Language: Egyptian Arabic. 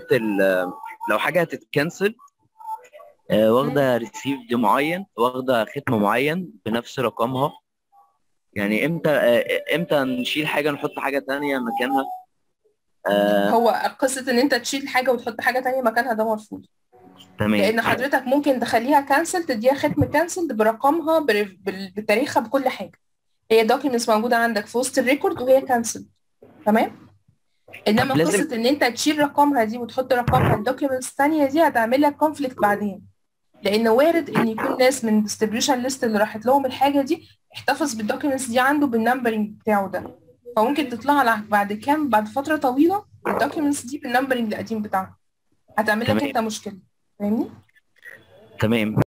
حته ال- لو حاجه هتتكنسل آه، واخده ريسيفد معين واخده ختم معين بنفس رقمها يعني امتى آه، امتى نشيل حاجه نحط حاجه تانية مكانها آه هو قصة ان انت تشيل حاجة وتحط حاجة تانية مكانها ده مرفوض تمام لان حضرتك ممكن تخليها كانسل تديها ختم كانسل برقمها بر- بال- بتاريخها بكل حاجة هي دوكيومنتس موجودة عندك في وسط الريكورد وهي كانسل تمام انما طب لازم- قصة ان انت تشيل رقمها دي وتحط رقمها الدوكيومنتس التانية دي هتعمل لك كونفليكت بعدين لان وارد ان يكون ناس من الديستريبيوشن ليست اللي راحت لهم الحاجة دي احتفظ بالدوكيومنتس دي عنده بالنمبرنج بتاعه ده فممكن تطلع لك بعد كام بعد فترة طويلة الدوكيومنتس دي بالنمبرنج القديم بتاعها هتعمل لك تمام. انت مشكلة فاهمني؟ تمام